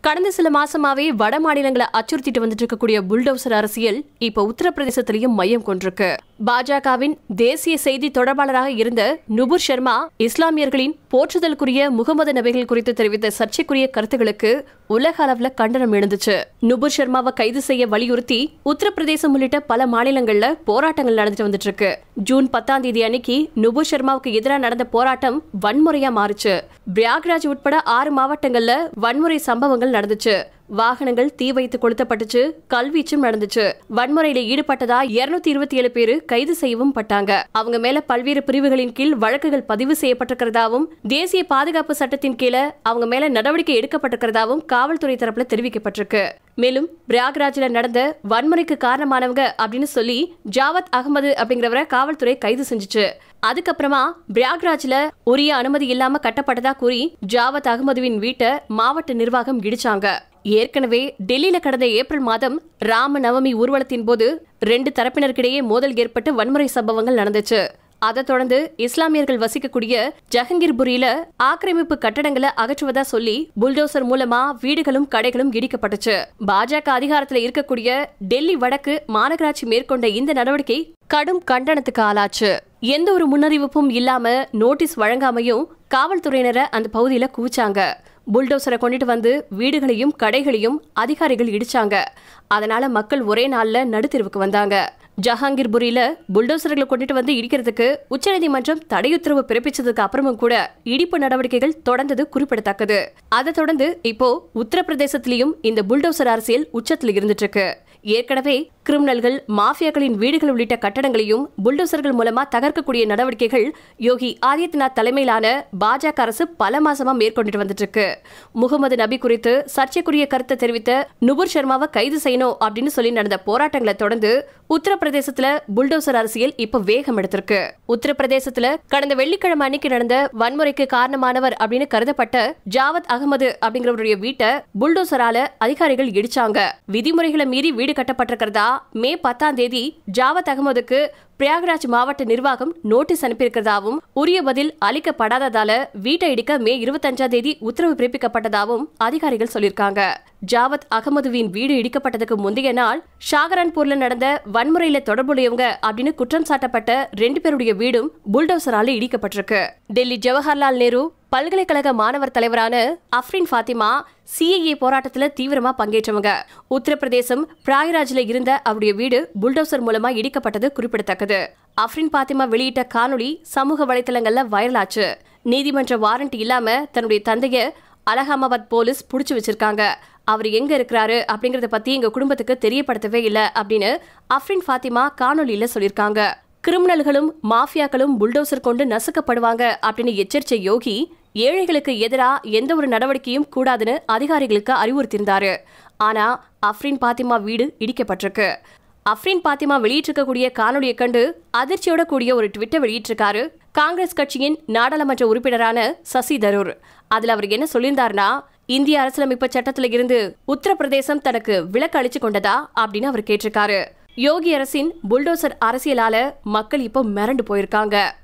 கடந்த சில மாசமாவே வட மாநிலங்களை அச்சுறுத்திட்டு வந்துட்டு இருக்கக்கூடிய புல்டோசர் அரசியல் இப்ப உத்தரப்பிரதேசத்திலையும் மையம் கொண்டிருக்கு பாஜகவின் தேசிய செய்தி தொடர்பாளராக இருந்த நுபுர் சர்மா இஸ்லாமியர்களின் போற்றுதலுக்குரிய முகமது நபிகள் குறித்து தெரிவித்த சர்ச்சைக்குரிய கருத்துகளுக்கு உலக அளவுல கண்டனம் எழுந்துச்சு நுபுர் சர்மாவை கைது செய்ய வலியுறுத்தி உத்தரப்பிரதேசம் உள்ளிட்ட பல மாநிலங்கள்ல போராட்டங்கள் நடந்துட்டு வந்துட்டு இருக்கு ஜூன் பத்தாம் தேதி அன்னைக்கு நுபுர் சர்மாவுக்கு எதிராக நடந்த போராட்டம் வன்முறையா மாறுச்சு பிரயாக்ராஜ் உட்பட ஆறு மாவட்டங்கள்ல வன்முறை சம்பவங்கள் நடந்துச்சு வாகனங்கள் தீ வைத்து கொளுத்தப்பட்டுச்சு கல்வீச்சும் நடந்துச்சு வன்முறையில ஈடுபட்டதா இருநூத்தி இருபத்தி ஏழு பேரு கைது செய்யவும் பட்டாங்க அவங்க மேல பல்வேறு பிரிவுகளின் கீழ் வழக்குகள் பதிவு செய்யப்பட்டிருக்கிறதாவும் தேசிய பாதுகாப்பு சட்டத்தின் கீழே அவங்க மேல நடவடிக்கை எடுக்கப்பட்டிருக்கிறதாவும் காவல்துறை தரப்புல தெரிவிக்கப்பட்டிருக்கு மேலும் பிரயாக்ராஜில் நடந்த வன்முறைக்கு காரணமானவங்க அப்படின்னு சொல்லி ஜாவத் அகமது அப்படிங்கிறவரை காவல்துறை கைது செஞ்சுச்சு அதுக்கப்புறமா பிரயாக்ராஜ்ல உரிய அனுமதி இல்லாம கட்டப்பட்டதா கூறி ஜாவத் அகமதுவின் வீட்டை மாவட்ட நிர்வாகம் இடிச்சாங்க ஏற்கனவே டெல்லியில கடந்த ஏப்ரல் மாதம் ராம நவமி ஊர்வலத்தின் போது ரெண்டு தரப்பினருக்கிடையே மோதல் ஏற்பட்டு வன்முறை சம்பவங்கள் நடந்துச்சு அதை தொடர்ந்து இஸ்லாமியர்கள் வசிக்கக்கூடிய ஜஹங்கீர்புரியில ஆக்கிரமிப்பு கட்டடங்களை அகற்றுவதா சொல்லி புல்டோசர் மூலமா வீடுகளும் கடைகளும் இடிக்கப்பட்டுச்சு பாஜக அதிகாரத்துல இருக்கக்கூடிய டெல்லி வடக்கு மாநகராட்சி மேற்கொண்ட இந்த நடவடிக்கை கடும் கண்டனத்துக்கு ஆளாச்சு எந்த ஒரு முன்னறிவிப்பும் இல்லாம நோட்டீஸ் வழங்காமையும் காவல்துறையினரை அந்த பகுதியில குவிச்சாங்க புல்டோசரை கொண்டுட்டு வந்து வீடுகளையும் கடைகளையும் அதிகாரிகள் இடிச்சாங்க அதனால மக்கள் ஒரே நாள்ல நடுத்தெருவுக்கு வந்தாங்க ஜஹாங்கீர்புரியில புல்டோசர்களை கொண்டுட்டு வந்து இடிக்கிறதுக்கு உச்சநீதிமன்றம் தடையுத்தரவு பிறப்பிச்சதுக்கு அப்புறமும் கூட இடிப்பு நடவடிக்கைகள் தொடர்ந்தது குறிப்பிடத்தக்கது அதை தொடர்ந்து இப்போ உத்தரப்பிரதேசத்திலையும் இந்த புல்டோசர் அரசியல் உச்சத்தில் இருந்துட்டு இருக்கு ஏற்கனவே கிரிமினல்கள் மாஃபியாக்களின் வீடுகள் உள்ளிட்ட கட்டடங்களையும் புல்டோசர்கள் மூலமா தகர்க்கக்கூடிய நடவடிக்கைகள் யோகி ஆதித்யநாத் தலைமையிலான பாஜக அரசு பல மாசமா மேற்கொண்டுட்டு வந்துட்டு இருக்கு முகமது நபி குறித்து சர்ச்சைக்குரிய கருத்தை தெரிவித்த நுபுர் சர்மாவை கைது செய்யணும் அப்படின்னு சொல்லி நடந்த போராட்டங்களை தொடர்ந்து உத்தரப்பிரதேசத்துல புல்டோசர் அரசியல் இப்ப வேகம் எடுத்திருக்கு உத்தரப்பிரதேசத்துல கடந்த வெள்ளிக்கிழமை அன்னைக்கு நடந்த வன்முறைக்கு காரணமானவர் அப்படின்னு கருதப்பட்ட ஜாவத் அகமது அப்படிங்கிறவருடைய வீட்டை புல்டோசரால அதிகாரிகள் இடிச்சாங்க விதிமுறைகளை மீறி வீடு கட்டப்பட்டிருக்கிறதா மே பத்தாம் தேதி ஜாவத் அகமதுக்கு பிரயாக்ராஜ் மாவட்ட நிர்வாகம் நோட்டீஸ் அனுப்பியிருக்கிறதாவும் உரிய பதில் அளிக்கப்படாததால வீட்டை இடிக்க மே இருபத்தஞ்சாம் தேதி உத்தரவு பிறப்பிக்கப்பட்டதாகவும் அதிகாரிகள் சொல்லியிருக்காங்க ஜாவத் அகமதுவின் வீடு இடிக்கப்பட்டதுக்கு முந்தைய நாள் ஷாகரான்பூர்ல நடந்த வன்முறையில தொடர்புடையவங்க அப்படின்னு குற்றம் சாட்டப்பட்ட ரெண்டு பேருடைய வீடும் புல்டோசரால இடிக்கப்பட்டிருக்கு டெல்லி ஜவஹர்லால் நேரு பல்கலைக்கழக மாணவர் தலைவரான அஃப்ரின் ஃபாத்திமா சிஐஏ போராட்டத்துல தீவிரமா பங்கேற்றவங்க உத்தரப்பிரதேசம் பிராயராஜ்ல இருந்த அவருடைய வீடு புல்டோசர் மூலமா இடிக்கப்பட்டது குறிப்பிடத்தக்கது அஃப்ரின் பாத்திமா வெளியிட்ட காணொளி சமூக வலைத்தளங்கள்ல வைரலாச்சு நீதிமன்ற வாரண்ட் இல்லாம தன்னுடைய தந்தைய அலகாமாபாத் போலீஸ் புடிச்சு வச்சிருக்காங்க அவர் எங்க இருக்கிறாரு அப்படிங்கறத பத்தி எங்க குடும்பத்துக்கு தெரியப்படுத்தவே இல்ல அப்படின்னு அஃப்ரின் ஃபாத்திமா காணொலியில சொல்லியிருக்காங்க கிரிமினல்களும் மாஃபியாக்களும் புல்டோசர் கொண்டு நசுக்கப்படுவாங்க அப்படின்னு எச்சரிச்ச யோகி ஏழைகளுக்கு எதிரா எந்த ஒரு நடவடிக்கையும் கூடாதுன்னு அதிகாரிகளுக்கு அறிவுறுத்தியிருந்தாரு ஆனா அஃப்ரின் பாத்திமா வீடு இடிக்கப்பட்டிருக்கு அஃப்ரின் பாத்திமா வெளியிட்டிருக்கக்கூடிய காணொலியை கண்டு அதிர்ச்சியோட கூடிய ஒரு ட்விட்டர் வெளியிட்டிருக்காரு காங்கிரஸ் கட்சியின் நாடாளுமன்ற உறுப்பினரான சசி தரூர் அதுல அவர் என்ன சொல்லியிருந்தாருன்னா இந்திய அரசியலமைப்பு சட்டத்துல இருந்து உத்தரப்பிரதேசம் தனக்கு விலக்கு அளிச்சு கொண்டதா அப்படின்னு அவர் கேட்டிருக்காரு யோகி அரசின் புல்டோசர் அரசியலால மக்கள் இப்போ மிரண்டு போயிருக்காங்க